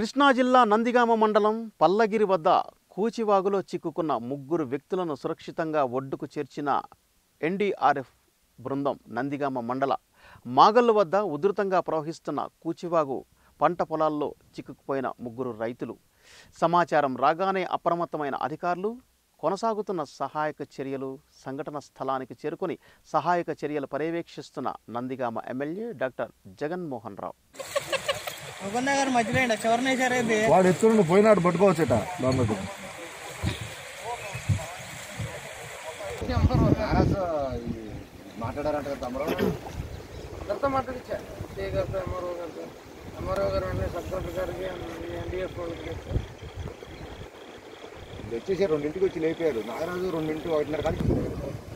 కృష్ణా జిల్లా నందిగామ మండలం పల్లగిరి వద్ద కూచివాగులో చిక్కుకున్న ముగ్గురు వ్యక్తులను సురక్షితంగా ఒడ్డుకు చేర్చిన ఎన్డీఆర్ఎఫ్ బృందం నందిగామ మండల మాగల్లు వద్ద ఉధృతంగా ప్రవహిస్తున్న కూచివాగు పంట పొలాల్లో చిక్కుకుపోయిన ముగ్గురు రైతులు సమాచారం రాగానే అప్రమత్తమైన అధికారులు కొనసాగుతున్న సహాయక చర్యలు సంఘటన స్థలానికి చేరుకొని సహాయక చర్యలు పర్యవేక్షిస్తున్న నందిగామ ఎమ్మెల్యే డాక్టర్ జగన్మోహన్ రావు ముకుంద గారు మధ్యలో అండి చివరిన వేసారు ఇది వాడు ఎత్తునుండి పోయినాడు పట్టుకోవచ్చట దాని మాట్లాడారంట తమరు అందరితో మాట్లాడించా సిఐ గారితో ఎంఆర్ఓ గారితో ఎంఆర్ఓ గారు వెంటనే సబ్ కలెక్టర్ గారికి ఎన్డీఎఫ్ వచ్చేసి రెండింటికి వచ్చి లేపాడు నాగరాజు రెండింటి ఒకటిన్నర కానీ